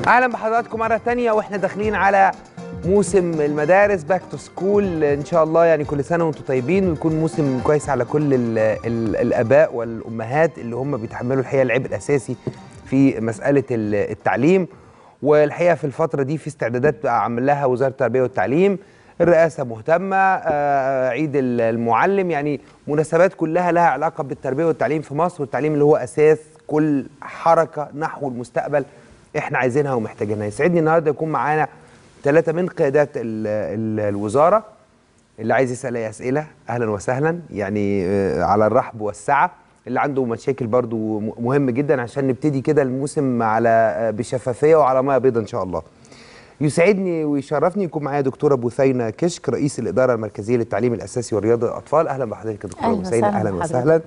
اهلا بحضراتكم مره تانية واحنا داخلين على موسم المدارس باك تو سكول ان شاء الله يعني كل سنه وانتم طيبين ويكون موسم كويس على كل ال ال الاباء والامهات اللي هم بيتحملوا الحقيقه العبء الاساسي في مساله ال- التعليم والحقيقه في الفتره دي في استعدادات بقى عاملاها وزاره التربيه والتعليم الرئاسه مهتمه آه، عيد ال- المعلم يعني مناسبات كلها لها علاقه بالتربيه والتعليم في مصر والتعليم اللي هو اساس كل حركه نحو المستقبل احنا عايزينها ومحتاجينها يسعدني النهارده يكون معانا ثلاثه من قيادات ال ال الوزاره اللي عايز يسال اي اسئله اهلا وسهلا يعني آه، على الرحب والسعه اللي عنده مشاكل برضو م- مهم جدا عشان نبتدي كده الموسم على آه، بشفافيه وعلى ميه بيضاء ان شاء الله يسعدني ويشرفني يكون معايا دكتوره بثينه كشك رئيس الاداره المركزيه للتعليم الاساسي ورياض الاطفال اهلا بحضرتك يا دكتوره بثينه اهلا وسهلا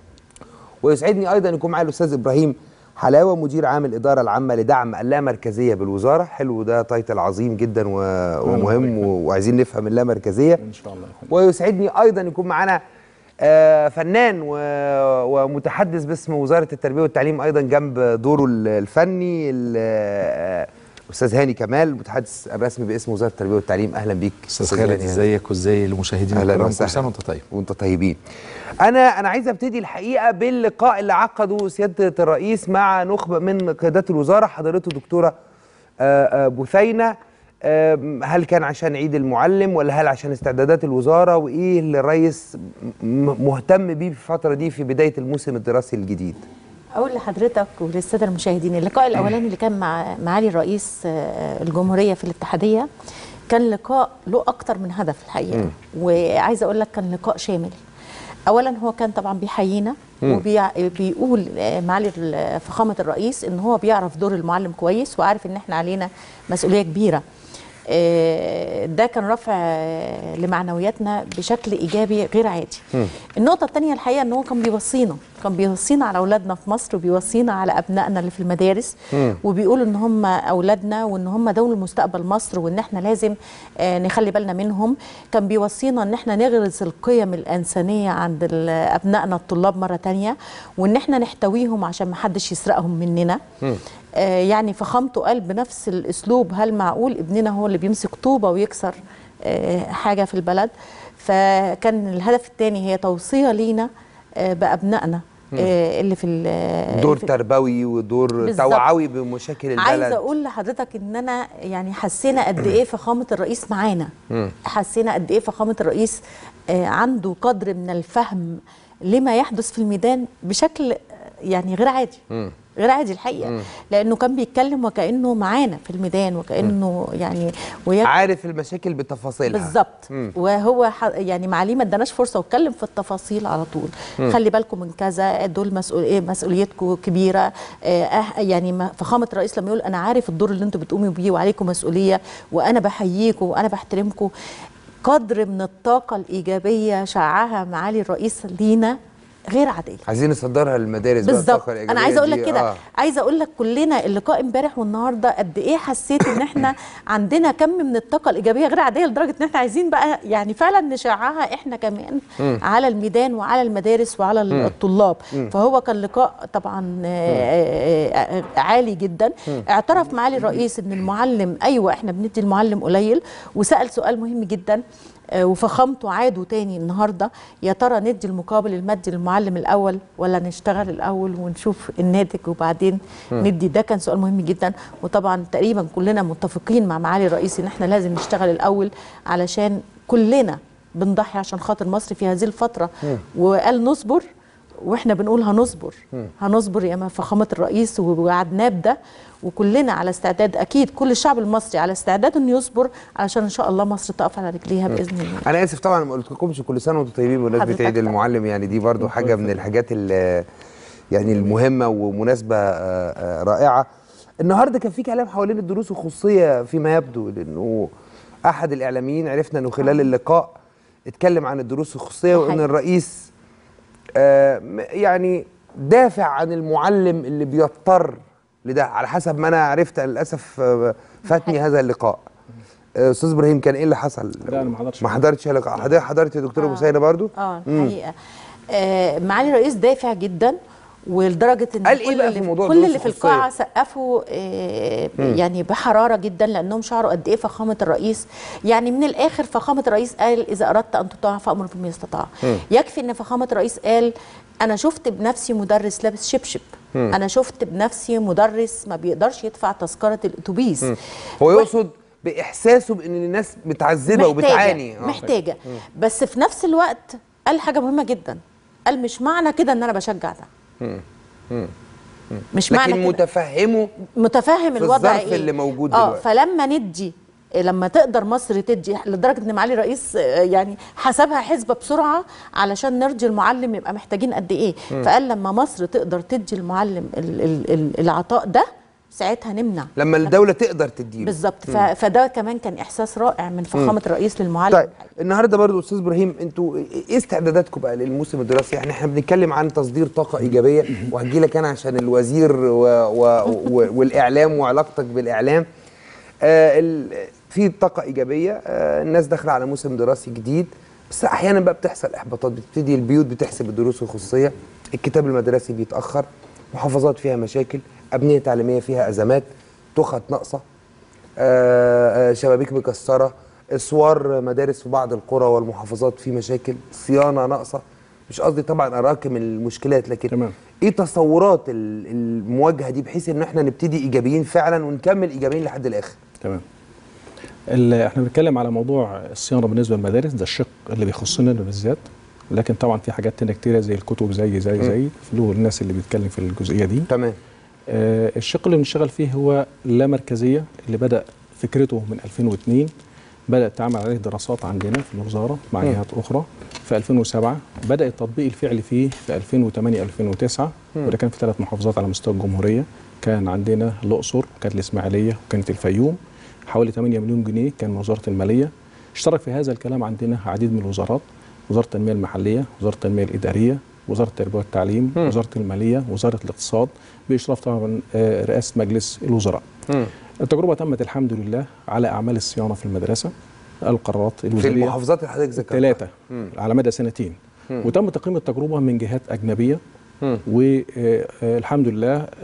ويسعدني ايضا يكون معايا الاستاذ ابراهيم حلاوه مدير عام الاداره العامه لدعم اللامركزيه بالوزاره حلو ده تايتل عظيم جدا و... ومهم و... وعايزين نفهم اللامركزيه ان شاء الله ويسعدني ايضا يكون معانا آه، فنان و... ومتحدث باسم وزاره التربيه والتعليم ايضا جنب دوره ال- الفني ال- آه، استاذ هاني كمال متحدث الرسمي باسم وزاره التربيه والتعليم اهلا بيك استاذ خالد هاني. ازيك وازاي المشاهدين اهلا الكرام وسهلا كل سنه وانت طيب وانت طيبين انا انا عايز ابتدي الحقيقه باللقاء اللي عقده سياده الرئيس مع نخبه من قيادات الوزاره حضرته دكتوره آه، آه، بثينه آم، هل كان عشان عيد المعلم ولا هل عشان استعدادات الوزاره وايه اللي الرئيس م- مهتم بيه في الفتره دي في بدايه الموسم الدراسي الجديد اقول لحضرتك وللساده المشاهدين اللقاء الاولاني اللي كان مع معالي الرئيس آه، الجمهوريه في الاتحاديه كان لقاء له اكتر من هدف الحقيقه وعايزه اقول لك كان لقاء شامل اولا هو كان طبعا بيحيينا وبيقول معالي ال- فخامه الرئيس ان هو بيعرف دور المعلم كويس وعارف ان احنا علينا مسؤوليه كبيره آه، ده كان رفع آه، لمعنوياتنا بشكل ايجابي غير عادي النقطه الثانيه الحقيقه ان هو كان بيوصينا كان بيوصينا على اولادنا في مصر وبيوصينا على ابنائنا اللي في المدارس وبيقول ان هم اولادنا وان هم دول مستقبل مصر وان احنا لازم آه، نخلي بالنا منهم كان بيوصينا ان احنا نغرس القيم الانسانيه عند ال- ابنائنا الطلاب مره تانية وان احنا نحتويهم عشان ما حدش يسرقهم مننا آه، يعني فخامته قال بنفس الاسلوب هل معقول ابننا هو اللي بيمسك طوبه ويكسر آه، حاجه في البلد فكان الهدف الثاني هي توصيه لينا آه، بابنائنا آه، اللي في ال- دور في- تربوي ودور بالظبط. توعوي بمشاكل البلد عايزه اقول لحضرتك ان انا يعني حسينا قد ايه فخامه الرئيس معانا حسينا قد ايه فخامه الرئيس آه، عنده قدر من الفهم لما يحدث في الميدان بشكل آه، يعني غير عادي غير عادي الحقيقه لانه كان بيتكلم وكانه معانا في الميدان وكانه يعني ويك عارف المشاكل بتفاصيلها بالظبط وهو ح- يعني معاليه ما اداناش فرصه واتكلم في التفاصيل على طول خلي بالكم من كذا دول مسؤول إيه مسؤوليتكم كبيره آه أه- يعني ما- فخامه الرئيس لما يقول انا عارف الدور اللي انتم بتقوموا بيه وعليكم مسؤوليه وانا بحييكم وانا بحترمكم قدر من الطاقه الايجابيه شعها معالي الرئيس لينا غير عاديه عايزين نصدرها للمدارس بقى بالظبط الطاقة انا الإيجابية عايزه اقول لك دي. كده آه. عايزه اقول لك كلنا اللقاء امبارح والنهارده قد ايه حسيت ان احنا عندنا كم من الطاقه الايجابيه غير عاديه لدرجه ان احنا عايزين بقى يعني فعلا نشعها احنا كمان على الميدان وعلى المدارس وعلى الطلاب فهو كان لقاء طبعا آه، آه، آه، عالي جدا اعترف معالي الرئيس ان المعلم ايوه احنا بندي المعلم قليل وسال سؤال مهم جدا آه، وفخامته عادوا تاني النهارده يا ترى ندي المقابل المادي للمعلم الاول ولا نشتغل الاول ونشوف الناتج وبعدين ندي ده كان سؤال مهم جدا وطبعا تقريبا كلنا متفقين مع معالي الرئيس ان احنا لازم نشتغل الاول علشان كلنا بنضحي عشان خاطر مصر في هذه الفتره وقال نصبر واحنا بنقول هنصبر هنصبر يا ما فخامه الرئيس ووعدناه بده وكلنا على استعداد اكيد كل الشعب المصري على استعداد انه يصبر علشان ان شاء الله مصر تقف على رجليها باذن الله انا اسف طبعا ما قلتلكمش كل سنه وانتم طيبين بمناسبه حضرتك عيد طبعا. المعلم يعني دي برضو حاجه من الحاجات ال- يعني المهمه ومناسبه آه، آه، رائعه النهارده كان في كلام حوالين الدروس الخصوصيه فيما يبدو لانه احد الاعلاميين عرفنا انه خلال اللقاء اتكلم عن الدروس الخصوصيه وان حقيقي. الرئيس آه، م- يعني دافع عن المعلم اللي بيضطر لده على حسب ما انا عرفت للاسف آه، فاتني هذا اللقاء آه، استاذ ابراهيم كان ايه اللي حصل لا، أنا ما حضرتش. ما حضرتش اللقاء حضرتك حضرت يا دكتوره آه. بوسينه برضو اه الحقيقه آه معالي الرئيس دافع جدا ولدرجه ان قال إيه كل بقى اللي في موضوع كل الدروس اللي في الخصوصية؟ القاعه سقفوا آه، يعني بحراره جدا لانهم شعروا قد ايه فخامه الرئيس يعني من الاخر فخامه الرئيس قال اذا اردت ان تطاع فامر بما استطاع يكفي ان فخامه الرئيس قال انا شفت بنفسي مدرس لابس شبشب انا شفت بنفسي مدرس ما بيقدرش يدفع تذكره الاتوبيس هو يقصد باحساسه بان الناس متعذبه وبتعاني آه. محتاجه بس في نفس الوقت قال حاجه مهمه جدا قال مش معنى كده ان انا بشجع ده مش معنى لكن كده متفهمه متفهم في الوضع الظرف ايه اللي موجود اه دلوقتي. فلما ندي لما تقدر مصر تدي لدرجه ان معالي الرئيس آه، يعني حسبها حسبه بسرعه علشان نرضي المعلم يبقى محتاجين قد ايه فقال لما مصر تقدر تدي المعلم ال- ال- ال- العطاء ده ساعتها نمنع لما الدوله تقدر تديله بالظبط ف- فده كمان كان احساس رائع من فخامه الرئيس للمعلم طيب النهارده برضو استاذ ابراهيم انتوا ايه استعداداتكم بقى للموسم الدراسي يعني احنا بنتكلم عن تصدير طاقه ايجابيه وهجي لك انا عشان الوزير و و و والاعلام وعلاقتك بالاعلام آه ال- في طاقه ايجابيه آه الناس داخله على موسم دراسي جديد بس احيانا بقى بتحصل احباطات بتبتدي البيوت بتحسب الدروس الخصوصيه الكتاب المدرسي بيتاخر محافظات فيها مشاكل ابنيه تعليميه فيها ازمات تخت ناقصه آه، آه، شبابيك مكسره اسوار مدارس في بعض القرى والمحافظات في مشاكل صيانه ناقصه مش قصدي طبعا اراكم المشكلات لكن تمام. ايه تصورات ال- المواجهه دي بحيث ان احنا نبتدي ايجابيين فعلا ونكمل ايجابيين لحد الاخر تمام ال- احنا بنتكلم على موضوع الصيانه بالنسبه للمدارس ده الشق اللي بيخصنا بالذات لكن طبعا في حاجات تانية كتيره زي الكتب زي زي زي فلو الناس اللي بيتكلم في الجزئيه دي تمام آه الشق اللي بنشتغل فيه هو اللامركزيه اللي بدا فكرته من 2002 بدات تعمل عليه دراسات عندنا في الوزاره مع جهات اخرى في 2007 بدا التطبيق الفعلي فيه في 2008 2009 وده كان في ثلاث محافظات على مستوى الجمهوريه كان عندنا الاقصر وكانت الاسماعيليه وكانت الفيوم حوالي 8 مليون جنيه كان من وزاره الماليه اشترك في هذا الكلام عندنا عديد من الوزارات وزاره التنميه المحليه وزاره التنميه الاداريه وزاره التربيه والتعليم وزاره الماليه وزاره الاقتصاد باشراف طبعا آه، رئاسه مجلس الوزراء مم. التجربه تمت الحمد لله على اعمال الصيانه في المدرسه القرارات في الوزاريه المحافظات اللي حضرتك ذكرتها ثلاثه على مدى سنتين وتم تقييم التجربه من جهات اجنبيه مم. والحمد لله آه،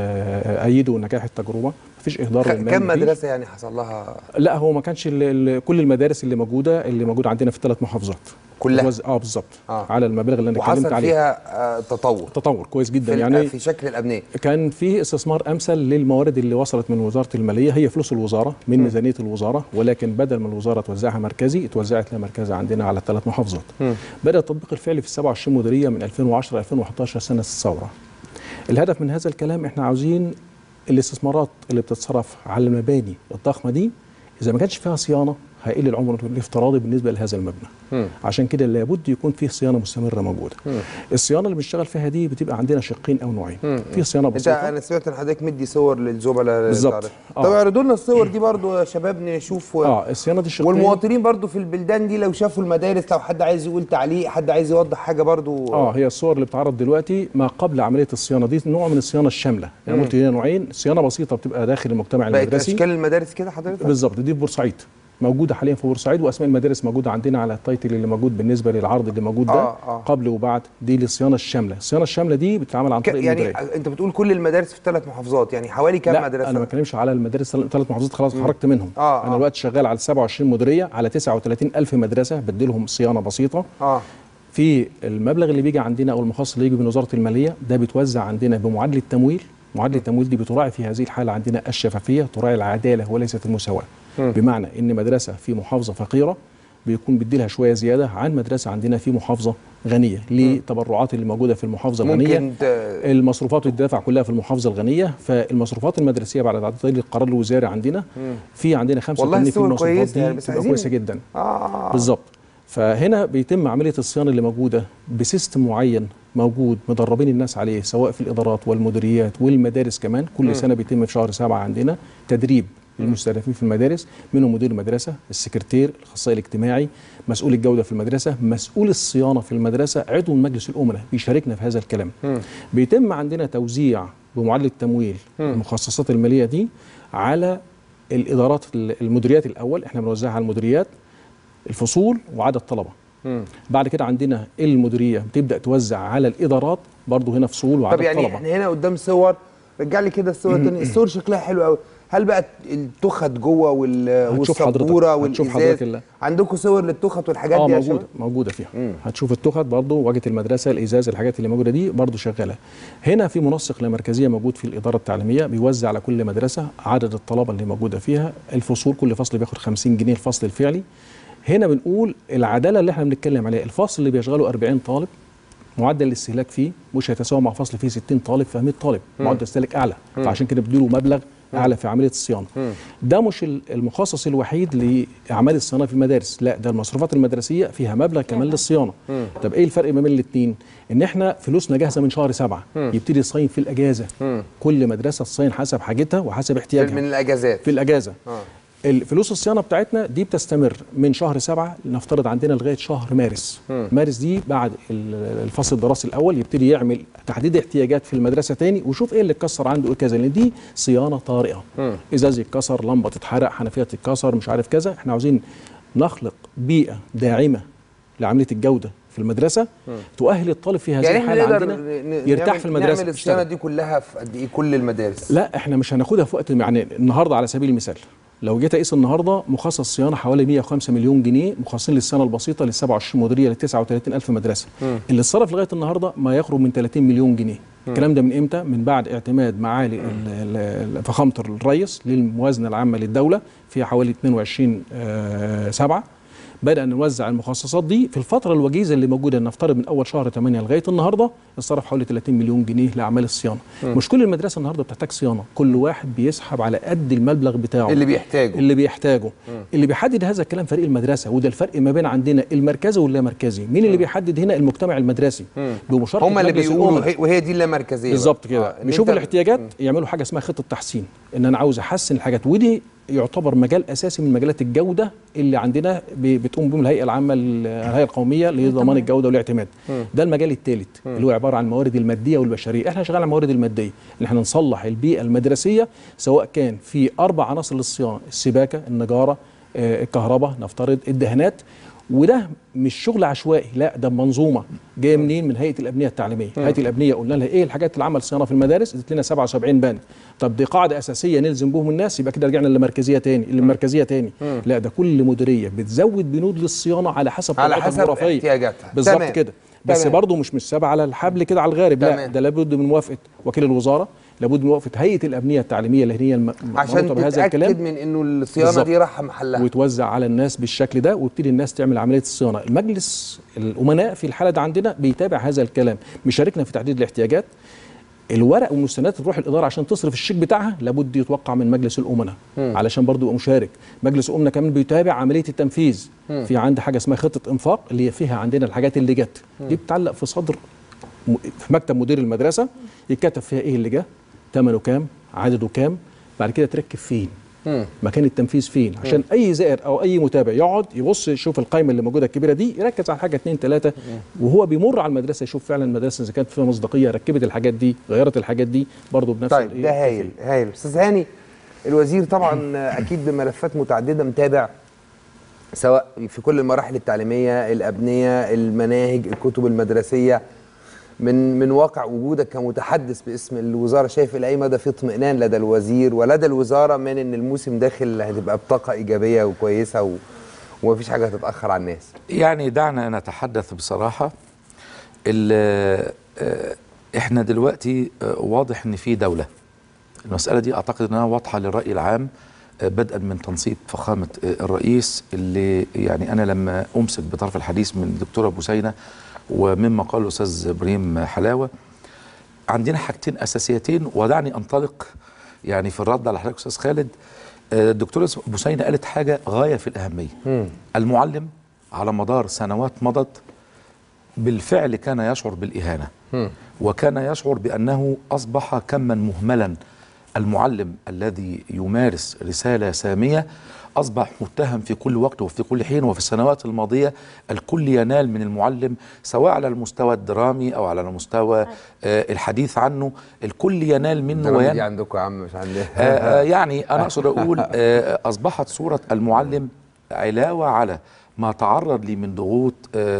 آه، ايدوا نجاح التجربه مفيش اهدار خ- للمال كم مفيش. مدرسه يعني حصل لها لا هو ما كانش ال- ال- كل المدارس اللي موجوده اللي موجوده عندنا في الثلاث محافظات كلها؟ الوز- اه بالظبط آه. آه. على المبالغ اللي انا اتكلمت وحصل عليه فيها آه تطور تطور كويس جدا في, يعني يعني في شكل الابنيه كان في استثمار امثل للموارد اللي وصلت من وزاره الماليه هي فلوس الوزاره من ميزانيه الوزاره ولكن بدل ما الوزاره توزعها مركزي اتوزعت لا مركزي عندنا على الثلاث محافظات بدا التطبيق الفعلي في 27 مديريه من 2010 2011 سنه الثوره الهدف من هذا الكلام احنا عاوزين الاستثمارات اللي بتتصرف على المباني الضخمه دي اذا ما كانش فيها صيانه هيقل العمر الافتراضي بالنسبه لهذا المبنى عشان كده لابد يكون فيه صيانه مستمره موجوده الصيانه اللي بنشتغل فيها دي بتبقى عندنا شقين او نوعين في صيانه انت بسيطه انا سمعت ان حضرتك مدي صور للزملاء بالظبط. تعرف. آه. طب اعرضوا لنا الصور دي برضو يا شباب نشوف و... اه الصيانه دي شقين والمواطنين برضو في البلدان دي لو شافوا المدارس لو حد عايز يقول تعليق حد عايز يوضح حاجه برضو اه هي الصور اللي بتعرض دلوقتي ما قبل عمليه الصيانه دي نوع من الصيانه الشامله يعني قلت هي نوعين صيانه بسيطه بتبقى داخل المجتمع بقت المدرسي اشكال المدارس كده حضرتك بالظبط دي في بورسعيد موجوده حاليا في بورسعيد واسماء المدارس موجوده عندنا على التايتل اللي موجود بالنسبه للعرض اللي موجود ده آه، آه. قبل وبعد دي للصيانه الشامله الصيانه الشامله دي بتتعمل عن ك- طريق يعني المديريه انت بتقول كل المدارس في ثلاث محافظات يعني حوالي كام لا مدرسه انا ما بتكلمش على المدارس ثلاث محافظات خلاص خرجت منهم آه، انا آه. دلوقتي شغال على 27 مديريه على 39 الف مدرسه بديلهم صيانه بسيطه اه في المبلغ اللي بيجي عندنا او المخصص اللي يجي من وزاره الماليه ده بيتوزع عندنا بمعادله تمويل معادله التمويل دي بتراعي في هذه الحاله عندنا الشفافيه تراعي العداله وليست المساواه بمعنى ان مدرسه في محافظه فقيره بيكون بيدي لها شويه زياده عن مدرسه عندنا في محافظه غنيه للتبرعات اللي موجوده في المحافظه الغنيه ممكن ت... المصروفات الدافع كلها في المحافظه الغنيه فالمصروفات المدرسيه بعد تعديل القرار الوزاري عندنا في عندنا 85% والله من الصور المصروفات كويسة دي يعني، بس بتبقى عايزين- كويسه جدا اه بالظبط فهنا بيتم عمليه الصيانه اللي موجوده بسيستم معين موجود مدربين الناس عليه سواء في الادارات والمديريات والمدارس كمان كل سنه بيتم في شهر سبعة عندنا تدريب للمستهدفين في المدارس منهم مدير المدرسه السكرتير الاخصائي الاجتماعي مسؤول الجوده في المدرسه مسؤول الصيانه في المدرسه عضو من مجلس الامناء بيشاركنا في هذا الكلام بيتم عندنا توزيع بمعادله التمويل المخصصات الماليه دي على الادارات المديريات الاول احنا بنوزعها على المديريات الفصول وعدد طلبه بعد كده عندنا المديريه بتبدا توزع على الادارات برضه هنا فصول طب وعدد يعني طلبه احنا هنا قدام صور رجع لي كده الصور تاني الصور شكلها حلو قوي هل بقى التخت جوه وال- هتشوف حضرتك- والسبوره هتشوف والازاز حضرتك ال- عندكم صور للتخت والحاجات اه دي يا موجوده شباب؟ موجوده فيها هتشوف التخت برضه واجهه المدرسه الازاز الحاجات اللي موجوده دي برضه شغاله هنا في منسق لمركزيه موجود في الاداره التعليميه بيوزع على كل مدرسه عدد الطلبه اللي موجوده فيها الفصول كل فصل بياخد 50 جنيه الفصل الفعلي هنا بنقول العداله اللي احنا بنتكلم عليها الفصل اللي بيشغله 40 طالب معدل الاستهلاك فيه مش هيتساوى مع فصل فيه 60 طالب في 100 طالب معدل استهلاك اعلى فعشان كده بديله مبلغ اعلى في عمليه الصيانه ده مش ال- المخصص الوحيد لاعمال الصيانه في المدارس لا ده المصروفات المدرسيه فيها مبلغ كمان للصيانه طب ايه الفرق ما بين الاثنين ان احنا فلوسنا جاهزه من شهر سبعة يبتدي يصين في الاجازه كل مدرسه تصين حسب حاجتها وحسب احتياجها من الاجازات في الاجازه آه. الفلوس الصيانه بتاعتنا دي بتستمر من شهر سبعة نفترض عندنا لغايه شهر مارس مارس دي بعد ال- الفصل الدراسي الاول يبتدي يعمل تحديد احتياجات في المدرسه تاني ويشوف ايه اللي اتكسر عنده ايه كذا لان دي صيانه طارئه ازاز يتكسر لمبه تتحرق حنفيه تتكسر مش عارف كذا احنا عاوزين نخلق بيئه داعمه لعمليه الجوده في المدرسه تؤهل الطالب في هذه يعني احنا الحاله نقدر عندنا ن- ن- يرتاح نعمل- في المدرسه نعمل الصيانه يشتغل. دي كلها في قد ايه كل المدارس لا احنا مش هناخدها في وقت يعني النهارده على سبيل المثال لو جيت اقيس النهارده مخصص صيانه حوالي 105 مليون جنيه مخصصين للسنه البسيطه لل 27 مديريه ل 39 الف مدرسه اللي اتصرف لغايه النهارده ما يقرب من 30 مليون جنيه الكلام ده من امتى من بعد اعتماد معالي ال- ال- ال- فخامه الرئيس للموازنه العامه للدوله فيها حوالي 22 آه 7 بدأ نوزع المخصصات دي في الفترة الوجيزة اللي موجودة نفترض من أول شهر 8 لغاية النهاردة اتصرف حوالي 30 مليون جنيه لأعمال الصيانة مش كل المدرسة النهاردة بتحتاج صيانة كل واحد بيسحب على قد المبلغ بتاعه اللي بيحتاجه اللي بيحتاجه اللي بيحدد هذا الكلام فريق المدرسة وده الفرق ما بين عندنا المركزي واللامركزي مين اللي بيحدد هنا المجتمع المدرسي بمشاركة هم اللي مجلس بيقولوا الأمراء. هي- وهي دي اللامركزيه بالظبط بقى. كده آه، إن بيشوفوا أنت- الاحتياجات يعملوا حاجه اسمها خطه تحسين ان انا عاوز احسن الحاجات ودي يعتبر مجال اساسي من مجالات الجوده اللي عندنا ب- بتقوم بهم الهيئه العامه ال- الهيئه القوميه لضمان الجوده والاعتماد ده المجال الثالث اللي هو عباره عن الموارد الماديه والبشريه احنا شغالين على الموارد الماديه ان احنا نصلح البيئه المدرسيه سواء كان في اربع عناصر للصيانه السباكه النجاره آه، الكهرباء نفترض الدهانات وده مش شغل عشوائي لا ده منظومه جايه منين من هيئه الابنيه التعليميه هيئه الابنيه قلنا لها ايه الحاجات اللي عمل صيانه في المدارس ادت لنا 77 بند طب دي قاعده اساسيه نلزم بهم الناس يبقى كده رجعنا للمركزيه تاني للمركزيه تاني لا ده كل مديريه بتزود بنود للصيانه على حسب على طلباتها حسب الجغرافية. احتياجاتها. بالظبط تمام. كده بس تمام. برضه مش مش سابعه على الحبل كده على الغارب لا تمام. ده لابد من موافقه وكيل الوزاره لابد من موافقه هيئه الابنيه التعليميه اللي هي الم- عشان المنوطة بهذا الكلام تتاكد من انه الصيانه بالظبط. دي رايحه محلها ويتوزع على الناس بالشكل ده ويبتدي الناس تعمل عمليه الصيانه المجلس الامناء في الحاله دي عندنا بيتابع هذا الكلام بيشاركنا في تحديد الاحتياجات الورق والمستندات تروح الاداره عشان تصرف الشيك بتاعها لابد يتوقع من مجلس الامناء علشان برضه يبقى مشارك مجلس الامناء كمان بيتابع عمليه التنفيذ في عندي حاجه اسمها خطه انفاق اللي هي فيها عندنا الحاجات اللي جت دي بتعلق في صدر م- في مكتب مدير المدرسه يتكتب فيها ايه اللي جه ثمنه كام عدده كام بعد كده تركب فين مكان التنفيذ فين عشان اي زائر او اي متابع يقعد يبص يشوف القائمه اللي موجوده الكبيره دي يركز على حاجه اثنين ثلاثه وهو بيمر على المدرسه يشوف فعلا المدرسه اذا كانت فيها مصداقيه ركبت الحاجات دي غيرت الحاجات دي برضه بنفس طيب الإيه؟ ده هايل هايل استاذ هاني الوزير طبعا اكيد بملفات متعدده متابع سواء في كل المراحل التعليميه الابنيه المناهج الكتب المدرسيه من من واقع وجودك كمتحدث باسم الوزاره شايف الى اي مدى في اطمئنان لدى الوزير ولدى الوزاره من ان الموسم داخل هتبقى بطاقه ايجابيه وكويسه و... ومفيش حاجه هتتاخر على الناس يعني دعنا نتحدث بصراحة ال- آه، احنا دلوقتي آه، واضح ان في دولة المسألة دي اعتقد انها واضحة للرأي العام آه، بدءا من تنصيب فخامة آه، الرئيس اللي يعني انا لما امسك بطرف الحديث من الدكتورة بوسينة ومما قال الاستاذ ابراهيم حلاوة عندنا حاجتين اساسيتين ودعني انطلق يعني في الرد على حضرتك استاذ خالد آه، الدكتوره بوسينه قالت حاجه غايه في الاهميه المعلم على مدار سنوات مضت بالفعل كان يشعر بالاهانه وكان يشعر بانه اصبح كما مهملا المعلم الذي يمارس رساله ساميه اصبح متهم في كل وقت وفي كل حين وفي السنوات الماضيه الكل ينال من المعلم سواء على المستوى الدرامي او على المستوى آه الحديث عنه الكل ينال منه الدراما دي وين عندكم يا عم مش عندنا آه، آه، يعني انا اقصد اقول آه، اصبحت صوره المعلم علاوه على ما تعرض لي من ضغوط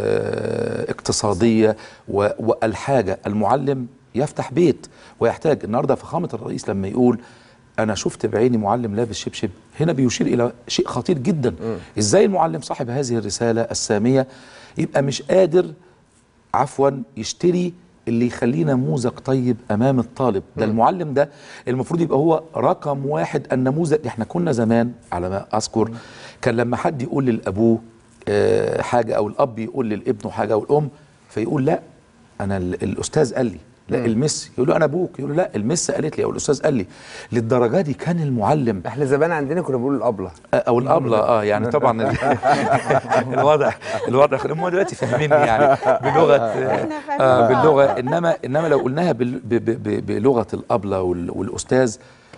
آه، اقتصاديه و- والحاجه المعلم يفتح بيت ويحتاج النهارده فخامه الرئيس لما يقول انا شفت بعيني معلم لابس شبشب هنا بيشير الى شيء خطير جدا ازاي المعلم صاحب هذه الرساله الساميه يبقى مش قادر عفوا يشتري اللي يخليه نموذج طيب امام الطالب ده المعلم ده المفروض يبقى هو رقم واحد النموذج احنا كنا زمان على ما اذكر كان لما حد يقول للابوه آه، حاجه او الاب يقول للابن حاجه او الام فيقول لا انا ال- الاستاذ قال لي لا المس يقول له انا ابوك يقول له لا المس قالت لي او الاستاذ قال لي للدرجه دي كان المعلم احنا زمان عندنا كنا بنقول الابله او الابله اه يعني طبعا ال- الوضع الوضع هم دلوقتي فاهميني يعني بلغه آه باللغه انما انما لو قلناها بال- ب- ب- ب- بلغه الابله وال- والاستاذ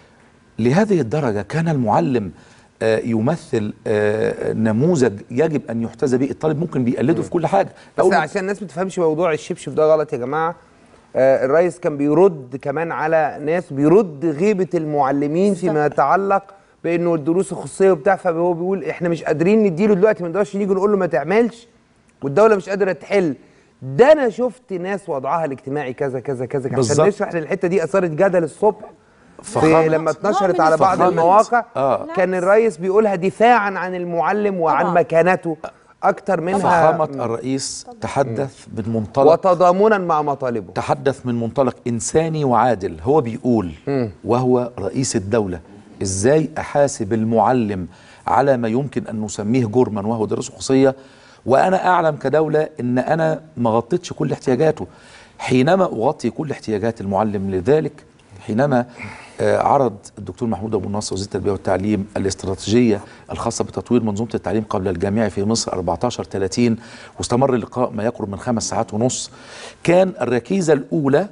لهذه الدرجه كان المعلم آه، يمثل آه، نموذج يجب ان يحتذى به الطالب ممكن بيقلده في كل حاجه بس أول ما- عشان الناس ما تفهمش موضوع الشبشب ده غلط يا جماعه آه الرئيس كان بيرد كمان على ناس بيرد غيبه المعلمين فيما يتعلق بانه الدروس الخصوصيه وبتاع فهو بيقول احنا مش قادرين نديله دلوقتي ما نقدرش نيجي نقول له ما تعملش والدوله مش قادره تحل ده انا شفت ناس وضعها الاجتماعي كذا كذا كذا عشان بالظبط. نشرح للحته دي اثارت جدل الصبح في فخامة- لما اتنشرت نوع على من بعض فخامة- المواقع آه. كان الرئيس بيقولها دفاعا عن المعلم وعن طبعاً. مكانته اكتر منها فخامه الرئيس تحدث من منطلق وتضامنا مع مطالبه تحدث من منطلق انساني وعادل هو بيقول وهو رئيس الدوله ازاي احاسب المعلم على ما يمكن ان نسميه جرما وهو دروس خصوصيه وانا اعلم كدوله ان انا ما غطيتش كل احتياجاته حينما اغطي كل احتياجات المعلم لذلك حينما آه، عرض الدكتور محمود ابو النصر وزير التربيه والتعليم الاستراتيجيه الخاصه بتطوير منظومه التعليم قبل الجامعي في مصر 14 30 واستمر اللقاء ما يقرب من خمس ساعات ونص كان الركيزه الاولى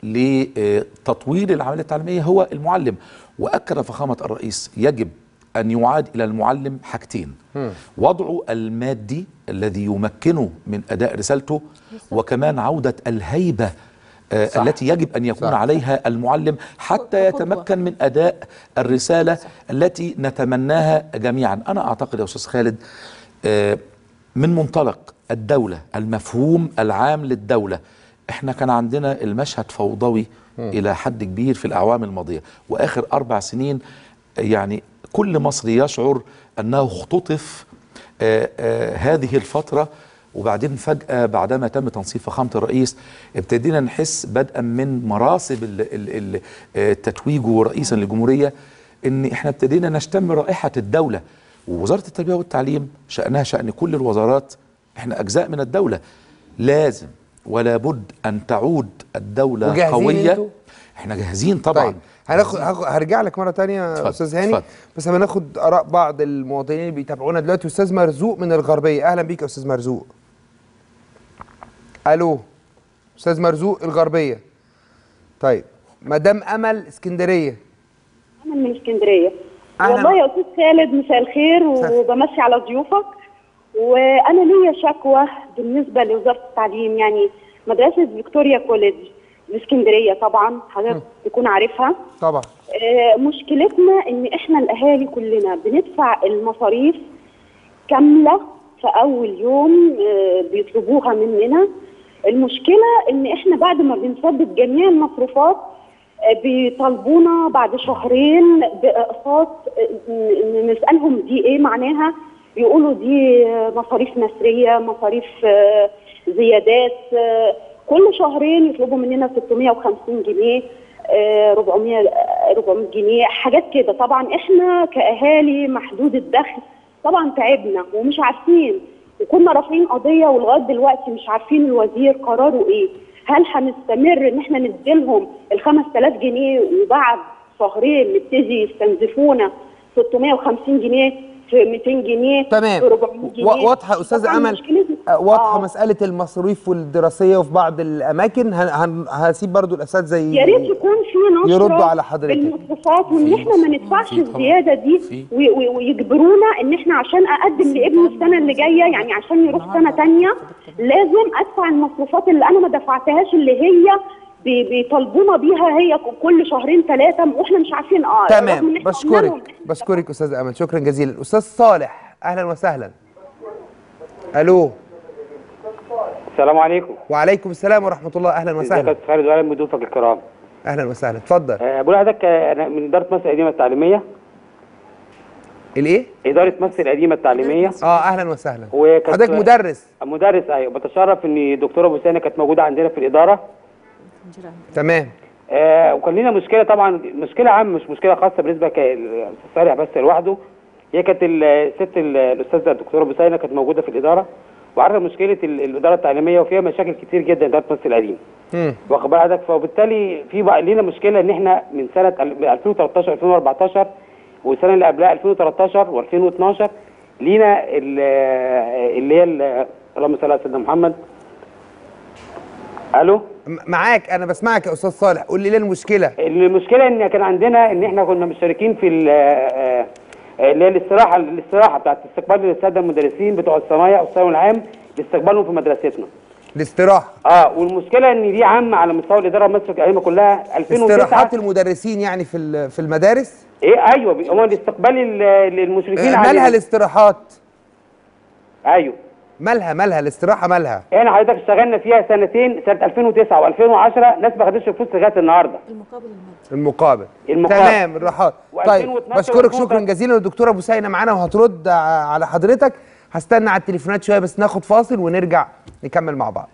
لتطوير العمليه التعليميه هو المعلم واكد فخامه الرئيس يجب ان يعاد الى المعلم حاجتين وضعه المادي الذي يمكنه من اداء رسالته وكمان عوده الهيبه آه، صح. التي يجب ان يكون صح. عليها المعلم حتى قدوة. يتمكن من اداء الرساله التي نتمناها جميعا انا اعتقد يا استاذ خالد آه، من منطلق الدوله المفهوم العام للدوله احنا كان عندنا المشهد فوضوي الى حد كبير في الاعوام الماضيه واخر اربع سنين يعني كل مصري يشعر انه اختطف آه، آه، هذه الفتره وبعدين فجأة بعدما تم تنصيب فخامة الرئيس ابتدينا نحس بدءا من مراسب ال- ال- ال- آه، تتويجه رئيسا للجمهورية ان احنا ابتدينا نشتم رائحة الدولة ووزارة التربية والتعليم شأنها شأن كل الوزارات احنا أجزاء من الدولة لازم ولا بد أن تعود الدولة وجاهزين قوية انتوا؟ احنا جاهزين طبعا طيب هناخد هاخد- هرجع لك مره تانية يا اتفضل، استاذ هاني اتفضل. بس هناخد اراء بعض المواطنين اللي بيتابعونا دلوقتي استاذ مرزوق من الغربيه اهلا بيك يا استاذ مرزوق الو استاذ مرزوق الغربيه طيب مدام امل اسكندريه أنا من اسكندرية أهلاً. والله يا أستاذ خالد مساء الخير مساء. وبمسي على ضيوفك وأنا ليا شكوى بالنسبة لوزارة التعليم يعني مدرسة فيكتوريا كوليدج في اسكندرية طبعا حضرتك تكون عارفها طبعا آه، مشكلتنا ان احنا الاهالي كلنا بندفع المصاريف كامله في اول يوم آه، بيطلبوها مننا المشكله ان احنا بعد ما بنسدد جميع المصروفات آه، بيطالبونا بعد شهرين باقساط آه، ن- نسالهم دي ايه معناها يقولوا دي آه، مصاريف نسريه مصاريف آه، زيادات آه، كل شهرين يطلبوا مننا 650 جنيه آه، 400 آه، 400 جنيه حاجات كده طبعا احنا كاهالي محدود الدخل طبعا تعبنا ومش عارفين وكنا رافعين قضيه ولغايه دلوقتي مش عارفين الوزير قراره ايه هل هنستمر ان احنا نديلهم ال 5000 جنيه وبعد شهرين نبتدي يستنزفونا 650 جنيه في 200 جنيه تمام في 400 جنيه و- واضحه استاذ طبعاً امل مشكلتنا- آه، واضحه آه. مساله المصاريف والدراسيه وفي بعض الاماكن هن- هن- هسيب برضو الاساتذه زي يا ريت يكون في نشره يردوا على حضرتك. بالمصروفات وان في- احنا ما ندفعش في طبعاً. الزياده دي في. وي- وي- ويجبرونا ان احنا عشان اقدم لابني السنه اللي جايه يعني عشان يروح سنه تانية لازم ادفع المصروفات اللي انا ما دفعتهاش اللي هي بي- بيطالبونا بيها هي كل شهرين ثلاثه واحنا مش عارفين اه رغم إن تمام إحنا قلنا لهم بشكرك إحنا بشكرك استاذ امل شكرا جزيلا استاذ صالح اهلا وسهلا الو السلام عليكم وعليكم السلام ورحمه الله اهلا ازيك يا وسهلا استاذ خالد وعلى ضيوفك الكرام اهلا وسهلا اتفضل أه بقول لحضرتك آه، انا من اداره مصر القديمه التعليميه الايه اداره مصر القديمه التعليميه اه اهلا وسهلا وكانت- حضرتك مدرس مدرس ايوه بتشرف ان الدكتوره بوسانه كانت موجوده عندنا في الاداره تمام آه وكان لنا مشكله طبعا مشكله عامه مش مشكله خاصه بالنسبه كالاستاذ صالح بس لوحده هي كانت الست ال- الاستاذه الدكتوره بوسانه كانت موجوده في الاداره وعارفه مشكله ال- الاداره التعليميه وفيها مشاكل كتير جدا اداره مصر القديمه مم. واخد بال حضرتك فبالتالي في بقى لينا مشكله ان احنا من سنه ال- 2013 2014 والسنه اللي قبلها 2013 و2012 لينا ال- اللي هي ال- اللهم صل على سيدنا محمد الو م- معاك انا بسمعك يا استاذ صالح قول لي ليه المشكله المشكله ان كان عندنا ان احنا كنا مشتركين في ال- آه، آه، اللي هي الاستراحه الاستراحه بتاعت استقبال الساده المدرسين بتوع الصنايع والثانوي العام لاستقبالهم في مدرستنا الاستراحه اه والمشكله ان دي عامه على مستوى الاداره المصريه القديمه كلها 2009 استراحات المدرسين يعني في ال- في المدارس ايه ايوه بي- هو الاستقبال ال- للمشرفين آه، علينا. مالها الاستراحات ايوه مالها مالها الاستراحه مالها احنا حضرتك اشتغلنا فيها سنتين سنه 2009 و2010 ناس ما خدتش فلوس لغايه النهارده المقابل المادي المقابل المقابل. تمام الراحات طيب و2012 بشكرك شكرا و2013. جزيلا الدكتوره بوسينه معانا وهترد ع- على حضرتك هستنى على التليفونات شويه بس ناخد فاصل ونرجع نكمل مع بعض